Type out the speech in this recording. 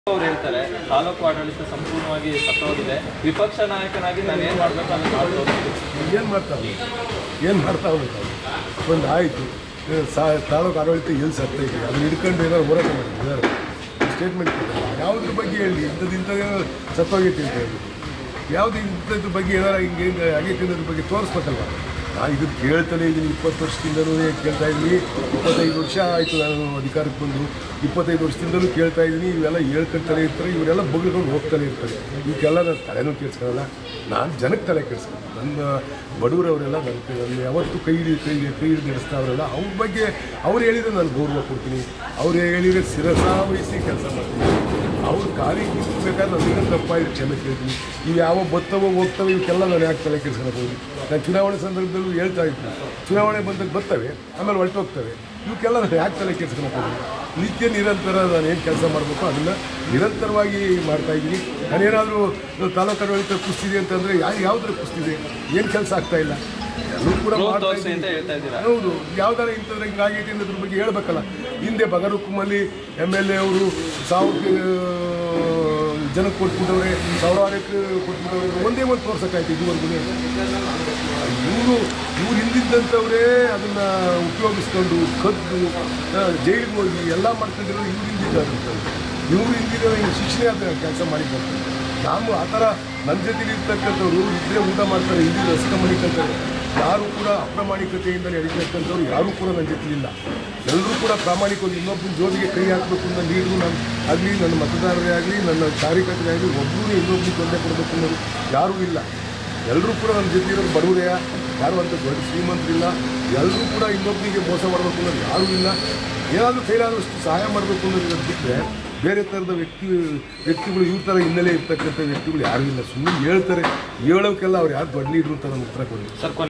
ಅವ್ರು ಹೇಳ್ತಾರೆ ತಾಲೂಕು ಆಡಳಿತ ಸಂಪೂರ್ಣವಾಗಿ ಸತ್ತೋಗಿದೆ ವಿಪಕ್ಷ ನಾಯಕನಾಗಿ ನಾನು ಏನ್ ಮಾಡ್ಬೇಕು ಅಂತ ಮಾಡ್ಬೋದು ಏನು ಮಾಡ್ತಾವೆ ಏನು ಮಾಡ್ತಾ ಹೋಗ್ಬೇಕು ಒಂದು ಆಯಿತು ಸಾ ತಾಲೂಕು ಆಡಳಿತ ಎಲ್ಲಿ ಸತ್ತ ಇದೆ ಅದನ್ನ ಹಿಡ್ಕೊಂಡು ಏನಾದ್ರು ಹೋರಾಟ ಮಾಡಿದ್ದಾರೆ ಸ್ಟೇಟ್ಮೆಂಟ್ ಯಾವುದ್ರ ಬಗ್ಗೆ ಹೇಳಿ ಇಂಥದ್ದು ಇಂಥದ್ದೇನೋ ಸತ್ತೋಗೈತಿ ಅಂತ ಹೇಳಿ ಯಾವುದು ಇಂಥದ್ರ ಬಗ್ಗೆ ಏನಾರ ಹಿಂಗೆ ಹಿಂಗೆ ಆಗೈತಿ ಅನ್ನೋದ್ರ ಬಗ್ಗೆ ತೋರಿಸ್ಬೇಕಲ್ವ ನಾನು ಇದು ಕೇಳ್ತಾನೆ ಇದ್ದೀನಿ ಇಪ್ಪತ್ತು ವರ್ಷದಿಂದಲೂ ಕೇಳ್ತಾ ಇದ್ದೀನಿ ಇಪ್ಪತ್ತೈದು ವರ್ಷ ಆಯಿತು ನಾನು ಅಧಿಕಾರಕ್ಕೆ ಬಂದು ಇಪ್ಪತ್ತೈದು ವರ್ಷದಿಂದಲೂ ಕೇಳ್ತಾ ಇದ್ದೀನಿ ಇವೆಲ್ಲ ಹೇಳ್ಕೊಳ್ತಾನೆ ಇರ್ತಾರೆ ಇವರೆಲ್ಲ ಬಗ್ಳ್ಕೊಂಡು ಹೋಗ್ತಾನೆ ಇರ್ತಾರೆ ಇವಕ್ಕೆಲ್ಲ ನಾನು ತಲೆನೂ ಕೇಳಿಸ್ಕೊಳ್ಳಲ್ಲ ನಾನು ಜನಕ್ಕೆ ತಲೆ ಕೆಡಿಸ್ಕೊಂಡು ನನ್ನ ಬಡವರವರೆಲ್ಲ ನನ್ನ ನನ್ನ ಯಾವತ್ತೂ ಕೈ ಹಿಡಿ ಕೈ ಕೈ ಹಿಡಿದು ನಡೆಸ್ತಾವ್ರಲ್ಲ ಅವ್ರ ಬಗ್ಗೆ ಅವ್ರು ಹೇಳಿದ್ರೆ ನಾನು ಗೌರವ ಕೊಡ್ತೀನಿ ಅವ್ರು ಹೇಳಿದ್ರೆ ಶಿರಸ ವಹಿಸಿ ಕೆಲಸ ಮಾಡ್ತೀನಿ ಅವ್ರು ಖಾಲಿ ಬೇಕಾದ್ರೆ ನನಗೆ ತಪ್ಪಾಗಿ ಕ್ಷಮೆ ಕೇಳ್ತೀನಿ ಇವು ಯಾವ ಬತ್ತವೋ ಹೋಗ್ತವೆ ಇವಕ್ಕೆಲ್ಲ ನಾನು ಯಾಕೆ ತಲೆ ಕೆಡಿಸ್ಕೊಳ್ಬೋದು ನಾನು ಚುನಾವಣೆ ಸಂದರ್ಭದಲ್ಲೂ ಹೇಳ್ತಾ ಇದ್ದೀನಿ ಚುನಾವಣೆ ಬಂದಾಗ ಬರ್ತವೆ ಆಮೇಲೆ ಹೊರಟೋಗ್ತವೆ ಇವಕ್ಕೆಲ್ಲ ನಾನು ಯಾಕೆ ತಲೆ ಕೆಡಿಸ್ಕೊಳ್ಬೋದು ನಿತ್ಯ ನಿರಂತರ ನಾನು ಏನು ಕೆಲಸ ಮಾಡಬೇಕು ಅದನ್ನು ನಿರಂತರವಾಗಿ ಮಾಡ್ತಾ ಇದ್ದೀನಿ ನಾನೇನಾದರೂ ತಾಲೂಕು ಆಡಳಿತ ಕುಸ್ತಿದೆ ಅಂತಂದರೆ ಯಾರು ಯಾವುದ್ರ ಕುಸ್ತಿದೆ ಏನು ಕೆಲಸ ಆಗ್ತಾ ಇಲ್ಲ ಎಲ್ಲರೂ ಕೂಡ Growth ಮಾಡ್ತಾ ತೋರಿಸಿ ಅಂತ ಇದ್ದೀನಿ. ಹೇಳ್ತಾ ಇದ್ದೀರಾ ಹೌದು ಯಾವ್ದಾರ ಇಂಥದ್ದು ಹಿಂಗಾಗೈತೆ ಅನ್ನೋದ್ರ ಬಗ್ಗೆ ಹೇಳ್ಬೇಕಲ್ಲ ಹಿಂದೆ ಬಗರುಕುಮಲ್ಲಿ ಎಮ್ ಎಲ್ ಎ ಅವರು ಸಾವಿರ ಜನಕ್ಕೆ ಕೊಟ್ಬಿಟ್ಟವ್ರೆ ಸಾವಿರಾರಕ್ಕೆ ಕೊಟ್ಬಿಟ್ಟವ್ರೆ ಒಂದೇ ಒಂದು ತೋರ್ಸೋಕ್ಕಾಯ್ತು ಇದುವರೆಗೂ ಇವರು ಇವ್ರು ಹಿಂದಿದ್ದಂಥವ್ರೇ ಅದನ್ನು ಉಪಯೋಗಿಸ್ಕೊಂಡು ಕದ್ದು ಜೈಲಿಗೆ ಹೋಗಿ ಎಲ್ಲ ಮಾಡ್ಕೊಂಡಿರೋ ಇವ್ರು ಹಿಂದಿದ್ದಾರೆ ಇವ್ರು ಹಿಂದಿರೋ ಹಿಂಗೆ ಶಿಕ್ಷಣ ಅಂತ ಕೆಲಸ ಮಾಡಿದ್ದಾರೆ ನಾವು ಆ ಥರ ನನ್ನ ಜೊತೆಲಿ ಇರ್ತಕ್ಕಂಥವ್ರು ಇದ್ರೆ ಊಟ ಮಾಡ್ತಾರೆ ಇಲ್ಲಿ ರಸಿಕ ಮಣಿಕಂತಾರೆ ಯಾರು ಕೂಡ ಅಪ್ರಾಮಾಣಿಕತೆಯಿಂದ ನಡೀತಕ್ಕಂಥವ್ರು ಯಾರೂ ಕೂಡ ನನ್ನ ಜೊತೆಲಿಲ್ಲ ಎಲ್ಲರೂ ಕೂಡ ಪ್ರಾಮಾಣಿಕವಾಗಿ ಇನ್ನೊಬ್ಬನ ಜೋಬಿಗೆ ಕೈ ಹಾಕಬೇಕು ಅನ್ನೋ ನೀರು ನಾನು ಆಗಲಿ ನನ್ನ ಮತದಾರರೇ ಆಗಲಿ ನನ್ನ ಕಾರ್ಯಕರ್ತರೇ ಆಗಲಿ ಒಬ್ಬರು ಇನ್ನೊಬ್ಬರಿಗೆ ತೊಂದರೆ ಕೊಡಬೇಕು ಅನ್ನೋದು ಯಾರೂ ಇಲ್ಲ ಎಲ್ಲರೂ ಕೂಡ ನನ್ನ ಜೊತೆ ಇರೋರು ಬಡವರೇ ಯಾರು ಅಂತ ದೊಡ್ಡ ಶ್ರೀಮಂತರಿಲ್ಲ ಎಲ್ಲರೂ ಕೂಡ ಇನ್ನೊಬ್ಬರಿಗೆ ಮೋಸ ಮಾಡಬೇಕು ಅನ್ನೋದು ಯಾರೂ ಇಲ್ಲ ಏನಾದರೂ ಕೈಲಾದಷ್ಟು ಸಹಾಯ ಮಾಡಬೇಕು ಅನ್ನೋದು ಬಿಟ್ಟರೆ ಬೇರೆ ಥರದ ವ್ಯಕ್ತಿ ವ್ಯಕ್ತಿಗಳು ಇವ್ರ ಥರ ಹಿನ್ನೆಲೆ ಇರ್ತಕ್ಕಂಥ ವ್ಯಕ್ತಿಗಳು ಯಾರೂ ಇಲ್ಲ ಸುಮ್ಮನೆ ಹೇಳ್ತಾರೆ ಹೇಳೋಕ್ಕೆಲ್ಲ ಅವ್ರು ಯಾರು ದೊಡ್ಡ ಲೀಡ್ರು ಅಂತ ನಾನು ಉತ್ತರ ಕೊಡಿ ಸರ್